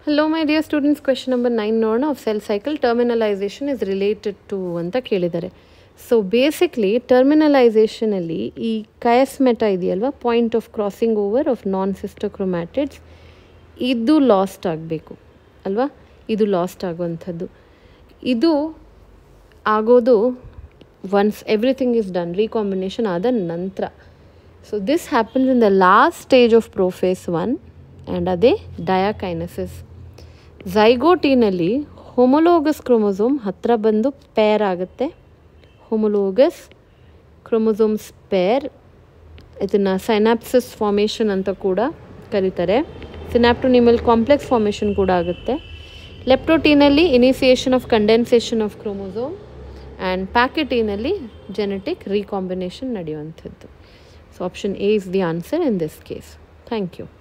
hello my dear students question number nine ನೋಡೋಣ of cell cycle terminalization is related to ಅಂತ ಕೇಳಿದ್ದಾರೆ so basically ಟರ್ಮಿನಲೈಸೇಷನಲ್ಲಿ ಈ chiasmata ಇದೆಯಲ್ವಾ point of crossing over of non sister chromatids ಇದು last ಆಗಬೇಕು ಅಲ್ವಾ ಇದು ಲಾಸ್ಟ್ ಆಗುವಂಥದ್ದು ಇದು ಆಗೋದು once everything is done recombination ಆದ ನಂತರ so this happens in the last stage of prophase one and ಅದೇ ಡಯಾಕೈನಸಿಸ್ ಝೈಗೋಟಿನಲ್ಲಿ ಹೊಮೊಲೋಗಸ್ ಕ್ರೋಮೊಸೋಮ್ ಹತ್ರ ಬಂದು ಪೇರ್ ಆಗುತ್ತೆ ಹೊಮೊಲೋಗಸ್ ಕ್ರೋಮೊಸೋಮ್ಸ್ ಪೇರ್ ಇದನ್ನು ಸೈನಾಪ್ಸಿಸ್ ಫಾರ್ಮೇಷನ್ ಅಂತ ಕೂಡ ಕರೀತಾರೆ ಸಿನಾಪ್ಟೋನಿಮಲ್ ಕಾಂಪ್ಲೆಕ್ಸ್ ಫಾರ್ಮೇಷನ್ ಕೂಡ ಆಗುತ್ತೆ ಲೆಪ್ಟೋಟೀನಲ್ಲಿ initiation of condensation of chromosome and ಪ್ಯಾಕೆಟೀನಲ್ಲಿ ಜೆನೆಟಿಕ್ ರೀಕಾಂಬಿನೇಷನ್ ನಡೆಯುವಂಥದ್ದು so option A is the answer in this case thank you